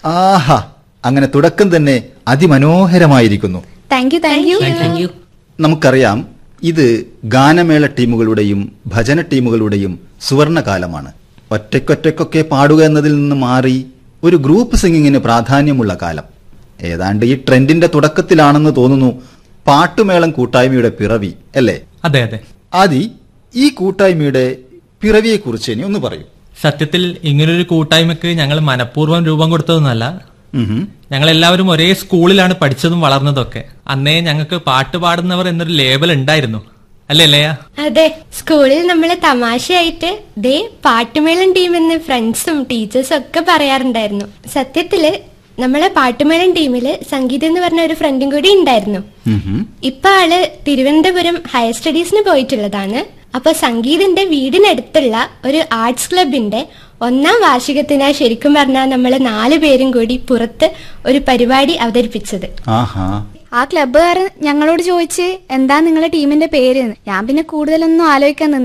ആഹാ അങ്ങനെ തുടക്കം തന്നെ അതിമനോഹരമായിരിക്കുന്നു thank you thank you thank you നമുക്കറിയാം ഇത് ഗാനമേള ടീമുകളുടെയും ഭജന ടീമുകളുടെയും സുവർണകാലമാണ് ഒറ്റയ്ക്കൊറ്റയ്ക്കൊക്കെ പാടുക എന്നതിൽ നിന്ന് മാറി ഒരു ഗ്രൂപ്പ് സിംഗിങ്ങിന് പ്രാധാന്യമുള്ള കാലം ഏതാണ്ട് ഈ ട്രെൻഡിന്റെ തുടക്കത്തിലാണെന്ന് തോന്നുന്നു പാട്ടുമേളം കൂട്ടായ്മയുടെ പിറവി അല്ലേ അതെ അതെ ആദി ഈ കൂട്ടായ്മയുടെ പിറവിയെക്കുറിച്ച് ഇനി ഒന്ന് പറയൂ സത്യത്തിൽ ഇങ്ങനൊരു കൂട്ടായ്മക്ക് ഞങ്ങൾ മനഃപൂർവ്വം രൂപം കൊടുത്തതൊന്നുമല്ല ഉഹും. ഞങ്ങൾ എല്ലാവരും ഒരേ സ്കൂളിലാണ് പഠിച്ചതും വളർന്നതൊക്കെ അന്നേ ഞങ്ങൾക്ക് പാട്ട് പാടുന്നവർ എന്നൊരു ലേബൽ ഉണ്ടായിരുന്നു അല്ലേ ലയ അതെ സ്കൂളിൽ നമ്മൾ തമാശയായിട്ട് ദേ പാട്ടുമേളം ടീമെന്ന് ഫ്രണ്ട്സും ടീച്ചേഴ്സും ഒക്കെ പറയാറുണ്ടായിരുന്നു സത്യത്തില് നമ്മളെ പാട്ടുമേളം ടീമില് സംഗീതം എന്ന് പറഞ്ഞ ഒരു ഫ്രണ്ടും കൂടി ഉണ്ടായിരുന്നു ഉഹും. ഇപ്പൊ ആള് തിരുവനന്തപുരം ഹയർ സ്റ്റഡീസിന് പോയിട്ടുള്ളതാണ് അപ്പൊ സംഗീതിന്റെ വീടിനടുത്തുള്ള ഒരു ആർട്സ് ക്ലബിന്റെ ഒന്നാം വാർഷികത്തിനാ ശരിക്കും പറഞ്ഞാൽ നമ്മൾ നാല് പേരും കൂടി പുറത്ത് ഒരു പരിപാടി അവതരിപ്പിച്ചത് ആഹാ ആ ക്ലബ്ബുകാരൻ ഞങ്ങളോട് ചോദിച്ച് എന്താ നിങ്ങളുടെ ടീമിന്റെ പേര് എന്ന്. ഞാൻ പിന്നെ കൂടുതലൊന്നും ആലോചിക്കാൻ നിന്നില്ല